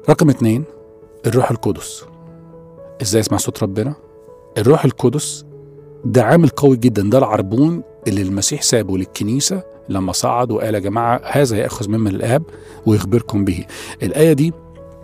رقم اتنين الروح القدس ازاي اسمع صوت ربنا الروح القدس ده عامل قوي جدا ده العربون اللي المسيح سابه للكنيسة لما صعد وقال يا جماعة هذا يأخذ ممن الآب ويخبركم به الآية دي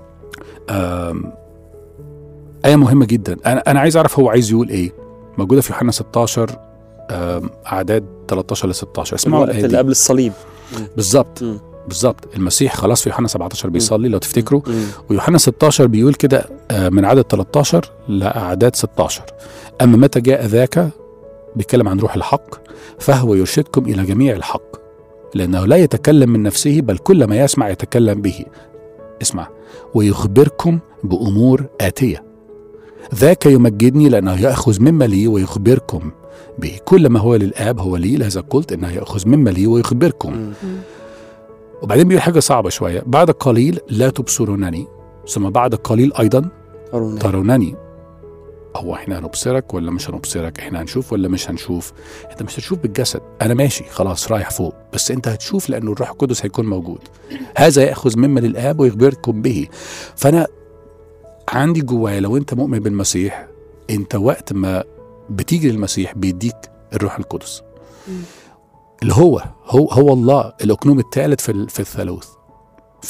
آم، آية مهمة جدا أنا أنا عايز أعرف هو عايز يقول إيه موجودة في يوحنا 16 آم، أعداد 13 ل 16 اسمعوا الوقت الآية اللي دي قبل الصليب بالظبط مم. بالظبط المسيح خلاص في يوحنا 17 بيصلي لو تفتكروا مم. ويوحنا 16 بيقول كده آه، من عدد 13 لأعداد 16 أما متى جاء ذاك بيتكلم عن روح الحق فهو يرشدكم إلى جميع الحق لأنه لا يتكلم من نفسه بل كل ما يسمع يتكلم به اسمع ويخبركم بأمور آتية ذاك يمجدني لأنه يأخذ مما لي ويخبركم به كل ما هو للآب هو لي لهذا قلت أنه يأخذ مما لي ويخبركم مم. وبعدين بيقول حاجة صعبة شوية بعد قليل لا تبصرونني ثم بعد قليل أيضا أروني. ترونني هو احنا هنبصرك ولا مش هنبصرك احنا هنشوف ولا مش هنشوف انت مش هتشوف بالجسد انا ماشي خلاص رايح فوق بس انت هتشوف لانه الروح القدس هيكون موجود هذا ياخذ مما للاب ويخبركم به فانا عندي جوايا لو انت مؤمن بالمسيح انت وقت ما بتيجي للمسيح بيديك الروح القدس اللي هو هو هو الله الاقنوم الثالث في ال- في الثالوث ف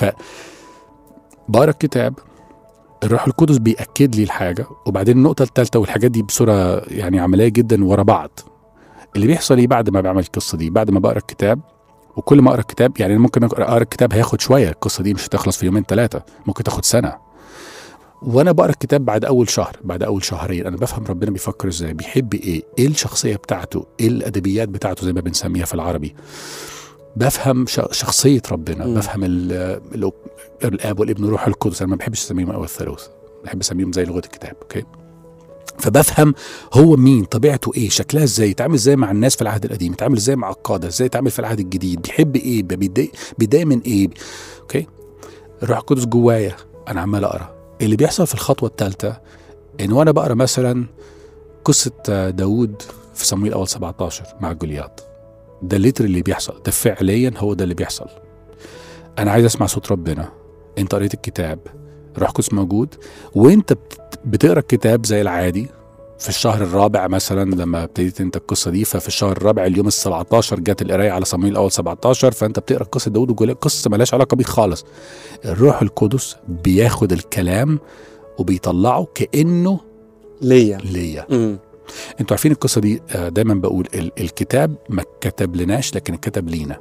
بقرا الكتاب الروح القدس بيأكد لي الحاجة وبعدين النقطة الثالثة والحاجات دي بصورة يعني عملية جدا ورا بعض اللي بيحصل ايه بعد ما بعمل القصة دي بعد ما بقرا الكتاب وكل ما اقرا الكتاب يعني أنا ممكن اقرا أقرأ الكتاب هياخد شوية القصة دي مش هتخلص في يومين ثلاثة ممكن تاخد سنة وانا بقرا الكتاب بعد اول شهر بعد اول شهرين انا بفهم ربنا بيفكر ازاي بيحب ايه ايه الشخصيه بتاعته ايه الادبيات بتاعته زي ما بنسميها في العربي بفهم ش- شخصيه ربنا مم. بفهم ال ال الاب والابن والروح القدس انا ما بحبش اسميهم او الثالوث بحب اسميهم زي لغه الكتاب اوكي فبفهم هو مين طبيعته ايه شكلها ازاي يتعامل ازاي مع الناس في العهد القديم يتعامل ازاي مع القاده ازاي يتعامل في العهد الجديد بيحب ايه بيتضايق بيتضايق من ايه اوكي الروح القدس جوايا انا عمال اقرا اللي بيحصل في الخطوه الثالثه ان وانا بقرا مثلا قصه آه، داوود في صمويل اول 17 مع جولياط ده الليتر اللي بيحصل ده فعليا هو ده اللي بيحصل انا عايز اسمع صوت ربنا انت قريت الكتاب الروح القدس موجود وانت بت- بتقرا الكتاب زي العادي في الشهر الرابع مثلا لما ابتديت انت القصه دي ففي الشهر الرابع اليوم ال 17 جت القرايه على صمويل اول 17 فانت بتقرا قصه داوود وجولياط قصه ملهاش علاقه بيه خالص الروح القدس بياخد الكلام وبيطلعه كانه ليا ليا مم. انتوا عارفين القصه دي آه، دايما بقول ال- الكتاب ما كتب لناش لكن اتكتب لينا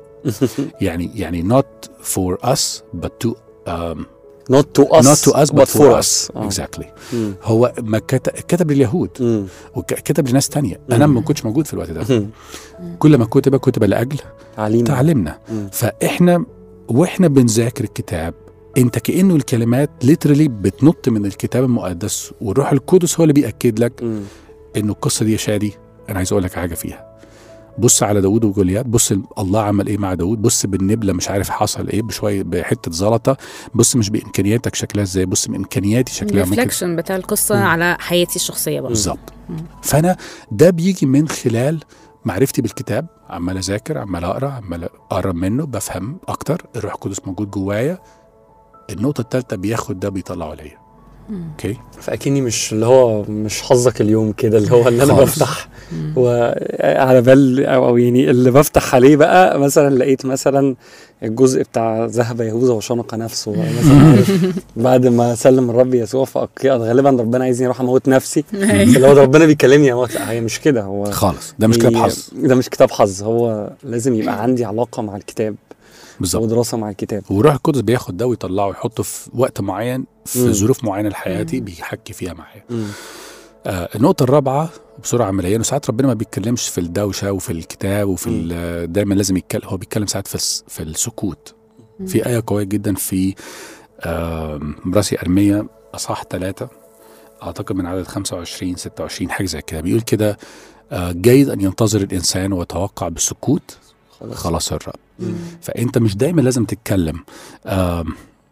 يعني يعني not for us but to um, not to us not to us but, for us آه. exactly مم. هو ما كتب, كتب لليهود مم. وكتب لناس تانية انا مم. ما كنتش موجود في الوقت ده مم. كل ما كتب كتب لاجل تعليم تعلمنا مم. فاحنا واحنا بنذاكر الكتاب انت كانه الكلمات ليترلي بتنط من الكتاب المقدس والروح القدس هو اللي بياكد لك مم. انه القصه دي يا شادي انا عايز اقول لك حاجه فيها بص على داوود وجوليات بص الله عمل ايه مع داوود بص بالنبله مش عارف حصل ايه بشويه بحته زلطه بص مش بامكانياتك شكلها ازاي بص بامكانياتي شكلها ممكن الريفلكشن بتاع القصه مم. على حياتي الشخصيه برضه بالظبط مم. فانا ده بيجي من خلال معرفتي بالكتاب عمال اذاكر عمال اقرا عمال اقرب منه بفهم اكتر الروح القدس موجود جوايا النقطه الثالثه بياخد ده بيطلعه ليا اوكي فاكني مش اللي هو مش حظك اليوم كده اللي هو اللي انا خالص. بفتح وعلى بال او أو يعني اللي بفتح عليه بقى مثلا لقيت مثلا الجزء بتاع ذهب يهوذا وشنق نفسه بقى مثلا عارف بعد ما سلم الرب يسوع فأوكي، غالبا ربنا عايزني اروح اموت نفسي اللي هو ده ربنا بيكلمني اموت لا هي مش كده هو خالص ده مش كتاب هي- حظ ده مش كتاب حظ هو لازم يبقى عندي علاقه مع الكتاب بالظبط ودراسه مع الكتاب والروح القدس بياخد ده ويطلعه ويحطه في وقت معين في مم. ظروف معينه لحياتي بيحكي فيها معايا آه النقطة الرابعة بسرعة عمليا وساعات ربنا ما بيتكلمش في الدوشة وفي الكتاب وفي مم. ال- دايما لازم يتكلم هو بيتكلم ساعات في الس- في السكوت في آية قوية جدا في آم، مراسي أرمية أصحاح ثلاثة أعتقد من عدد 25 26 حاجة زي كده بيقول كده آه، جيد أن ينتظر الإنسان ويتوقع بالسكوت خلاص خلاص الرب مم. فانت مش دايما لازم تتكلم آم،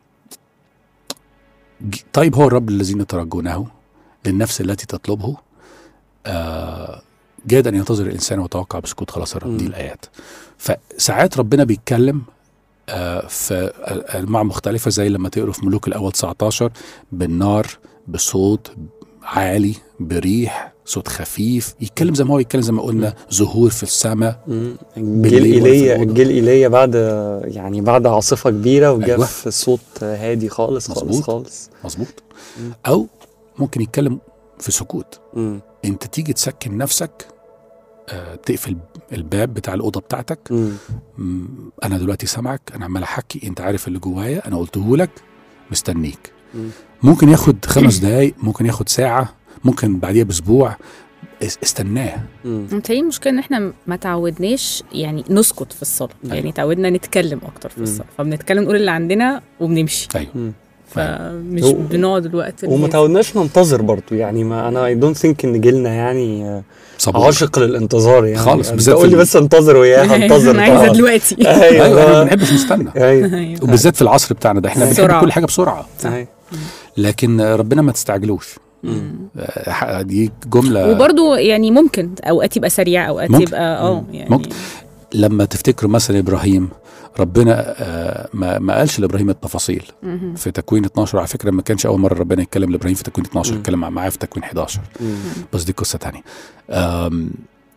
ج- طيب هو الرب الذين ترجونه للنفس التي تطلبه آه، جاد ان ينتظر الانسان ويتوقع بسكوت خلاص الرب دي مم. الايات فساعات ربنا بيتكلم آه، في انواع مختلفه زي لما تقروا في ملوك الاول 19 بالنار بصوت عالي بريح صوت خفيف يتكلم زي ما هو يتكلم زي ما قلنا ظهور في السماء مم. الجيل بالليل ولا في ايليا الأوضة. الجيل ايليا بعد يعني بعد عاصفه كبيره وجا أيوة. في صوت هادي خالص خالص مظبوط. خالص مظبوط مم. او ممكن يتكلم في سكوت مم. انت تيجي تسكن نفسك آه، تقفل الباب بتاع الاوضه بتاعتك مم. مم، انا دلوقتي سامعك انا عمال احكي انت عارف اللي جوايا انا قلته لك مستنيك مم. ممكن ياخد خمس دقايق ممكن ياخد ساعه ممكن بعديها باسبوع اس- استناه مم. متهيألي المشكله ان احنا ما تعودناش يعني نسكت في الصلاه أيوة. يعني تعودنا نتكلم اكتر في مم. الصلاه فبنتكلم نقول اللي عندنا وبنمشي ايوه مم. فمش هو- بنقعد الوقت وما اللي- تعودناش ننتظر برضو يعني ما انا اي دونت ثينك ان جيلنا يعني آه، صبور عاشق للانتظار يعني خالص، انت بالذات قول لي في ال- بس انتظر وياه هنتظر انا عايزه طبعاً. دلوقتي ايوه احنا ما ايوه بنحبش نستنى ايوه أيوة. وبالذات في العصر بتاعنا ده احنا بنحب بسرعة. كل حاجه بسرعه أيوة. لكن ربنا ما تستعجلوش مم. آه، دي جمله وبرضه يعني ممكن اوقات يبقى سريع اوقات ممكن. يبقى اه مم. يعني ممكن. لما تفتكروا مثلا ابراهيم ربنا آه، ما ما قالش لابراهيم التفاصيل مهم. في تكوين 12 على فكره ما كانش اول مره ربنا يتكلم لابراهيم في تكوين 12 مم. اتكلم معاه في تكوين 11 مم. بس دي قصه تانية آم،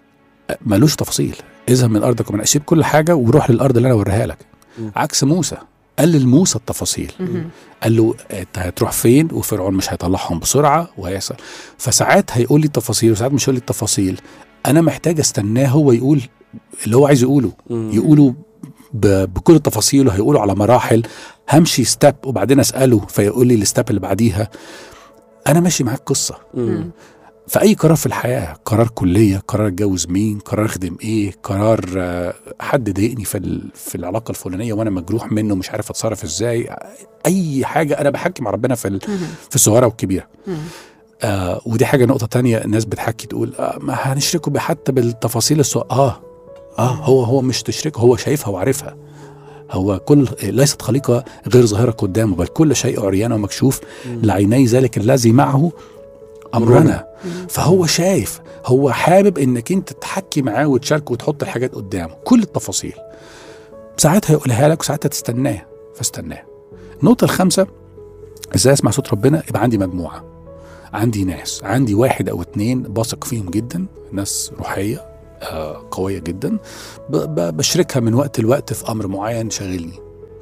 ملوش تفاصيل اذهب من ارضك ومن اسيب كل حاجه وروح للارض اللي انا اوريها لك مم. عكس موسى قال لموسى التفاصيل مهم. قال له انت هتروح فين وفرعون مش هيطلعهم بسرعه وهيحصل فساعات هيقول لي التفاصيل وساعات مش هيقول لي التفاصيل انا محتاج استناه هو يقول اللي هو عايز يقوله مم. يقوله ب- بكل تفاصيله هيقوله على مراحل همشي ستيب وبعدين اساله فيقول لي الستيب اللي بعديها انا ماشي معاك قصه مم. فاي قرار في الحياه قرار كليه قرار اتجوز مين قرار اخدم ايه قرار آه، حد ضايقني في ال- في العلاقه الفلانيه وانا مجروح منه مش عارف اتصرف ازاي اي حاجه انا بحكي مع ربنا في ال- مهم. في الصغيره والكبيره مهم. آه ودي حاجه نقطه تانية الناس بتحكي تقول آه ما هنشركه ب- حتى بالتفاصيل السو... اه اه هو هو مش تشركه هو شايفها وعارفها هو كل ليست خليقه غير ظاهره قدامه بل كل شيء عريان ومكشوف لعيني ذلك الذي معه امرنا فهو شايف هو حابب انك انت تحكي معاه وتشاركه وتحط الحاجات قدامه كل التفاصيل ساعتها يقولها لك وساعتها تستناه فاستناه النقطه الخامسه ازاي اسمع صوت ربنا يبقى عندي مجموعه عندي ناس عندي واحد او اتنين بثق فيهم جدا ناس روحيه آه قويه جدا ب- ب- بشركها من وقت لوقت في امر معين شاغلني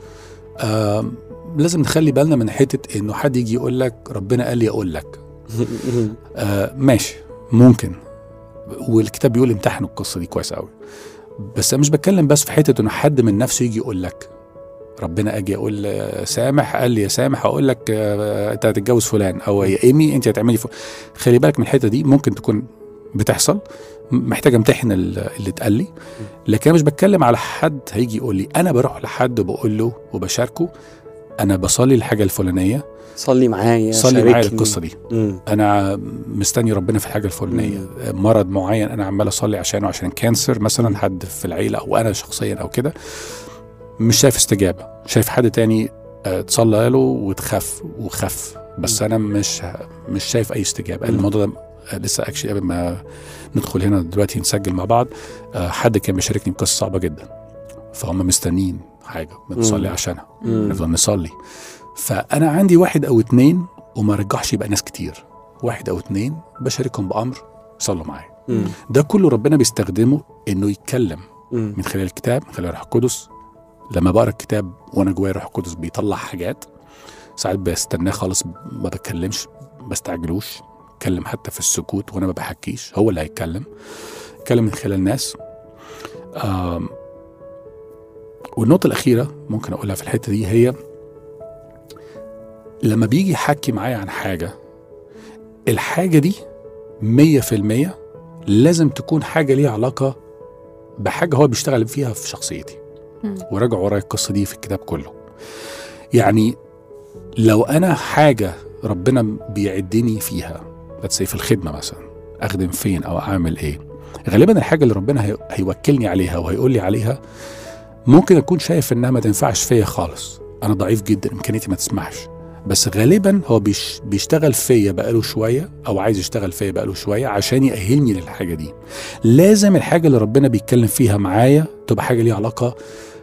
آه لازم نخلي بالنا من حته انه حد يجي يقول لك ربنا قال لي اقول لك مم. آه ماشي ممكن والكتاب بيقول امتحنوا القصه دي كويس قوي بس انا مش بتكلم بس في حته انه حد من نفسه يجي يقول لك ربنا اجي اقول آه، سامح قال لي يا سامح اقول لك آه، انت هتتجوز فلان او يا ايمي انت هتعملي فلان خلي بالك من الحته دي ممكن تكون بتحصل م- محتاج امتحن ال- اللي اتقال لي لكن انا مش بتكلم على حد هيجي يقول لي انا بروح لحد وبقول له وبشاركه انا بصلي الحاجه الفلانيه صلي معايا صلي معايا شاركني. القصه دي مم. انا مستني ربنا في الحاجه الفلانيه مرض معين انا عمال اصلي عشانه عشان كانسر مثلا حد في العيله او انا شخصيا او كده مش شايف استجابه شايف حد تاني آه، تصلى له وتخف وخف بس انا مش مش شايف اي استجابه مم. الموضوع ده آه، لسه اكشلي قبل ما ندخل هنا دلوقتي نسجل مع بعض آه، حد كان بيشاركني بقصه صعبه جدا فهم مستنيين حاجه بنصلي مم. عشانها مم. نفضل نصلي فانا عندي واحد او اتنين وما رجحش يبقى ناس كتير واحد او اتنين بشاركهم بامر صلوا معايا مم. ده كله ربنا بيستخدمه انه يتكلم مم. من خلال الكتاب من خلال الروح القدس لما بقرا الكتاب وانا جوايا الروح القدس بيطلع حاجات ساعات بستناه خالص ما بتكلمش بستعجلوش اتكلم حتى في السكوت وانا ما بحكيش هو اللي هيتكلم اتكلم من خلال الناس آم والنقطة الأخيرة ممكن أقولها في الحتة دي هي لما بيجي يحكي معايا عن حاجة الحاجة دي مية في المية لازم تكون حاجة ليها علاقة بحاجة هو بيشتغل فيها في شخصيتي مم. وراجع ورايا القصة دي في الكتاب كله يعني لو أنا حاجة ربنا بيعدني فيها let's say في الخدمة مثلا أخدم فين أو أعمل إيه غالبا الحاجة اللي ربنا هي- هيوكلني عليها وهيقول لي عليها ممكن أكون شايف إنها ما تنفعش فيا خالص أنا ضعيف جدا إمكانيتي ما تسمحش بس غالبا هو بيش بيشتغل فيا بقاله شوية أو عايز يشتغل فيا بقاله شوية عشان يأهلني للحاجة دي لازم الحاجة اللي ربنا بيتكلم فيها معايا تبقى حاجة ليها علاقة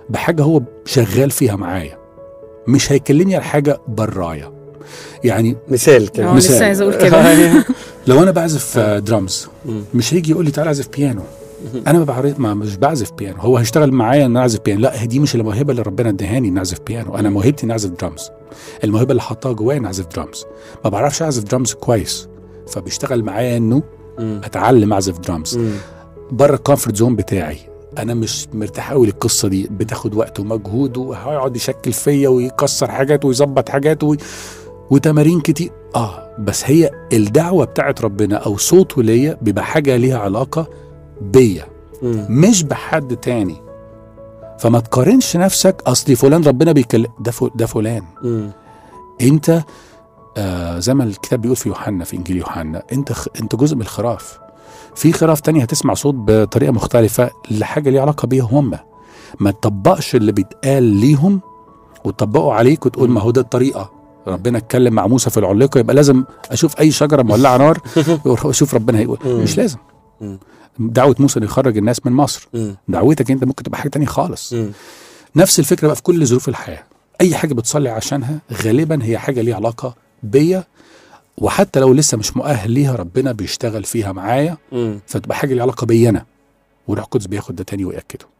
بحاجه هو شغال فيها معايا مش هيكلمني على حاجه برايا يعني مثال كده اه مثال. لسه عايزه اقول كده لو انا بعزف آه، درامز مم. مش هيجي يقول لي تعالى اعزف بيانو انا ما بعرف ما مش بعزف بيانو هو هيشتغل معايا ان أنا اعزف بيانو لا دي مش الموهبه اللي ربنا ادهاني ان اعزف بيانو انا موهبتي ان اعزف درامز الموهبه اللي حطها جوايا ان اعزف درامز ما بعرفش اعزف درامز كويس فبيشتغل معايا انه مم. اتعلم اعزف درامز مم. بره الكومفورت زون بتاعي انا مش مرتاح قوي للقصه دي بتاخد وقت ومجهود وهيقعد يشكل فيا ويكسر حاجات ويظبط حاجات و... وتمارين كتير اه بس هي الدعوه بتاعت ربنا او صوته ليا بيبقى حاجه ليها علاقه بيا مم. مش بحد تاني فما تقارنش نفسك اصلي فلان ربنا بيكلم ده فل... ده فلان مم. انت آه زي ما الكتاب بيقول في يوحنا في انجيل يوحنا انت خ... انت جزء من الخراف في خراف تانية هتسمع صوت بطريقه مختلفه لحاجه ليها علاقه بيهم هم ما تطبقش اللي بيتقال ليهم وتطبقه عليك وتقول ما هو ده الطريقه ربنا اتكلم مع موسى في العليقه يبقى لازم اشوف اي شجره مولعه نار واشوف ربنا هيقول مم. مش لازم مم. دعوه موسى انه يخرج الناس من مصر مم. دعوتك انت ممكن تبقى حاجه تانية خالص مم. نفس الفكره بقى في كل ظروف الحياه اي حاجه بتصلي عشانها غالبا هي حاجه ليها علاقه بيا وحتى لو لسه مش مؤهل ليها ربنا بيشتغل فيها معايا مم. فتبقى حاجه ليها علاقه بيا انا والروح القدس بياخد ده تاني وياكده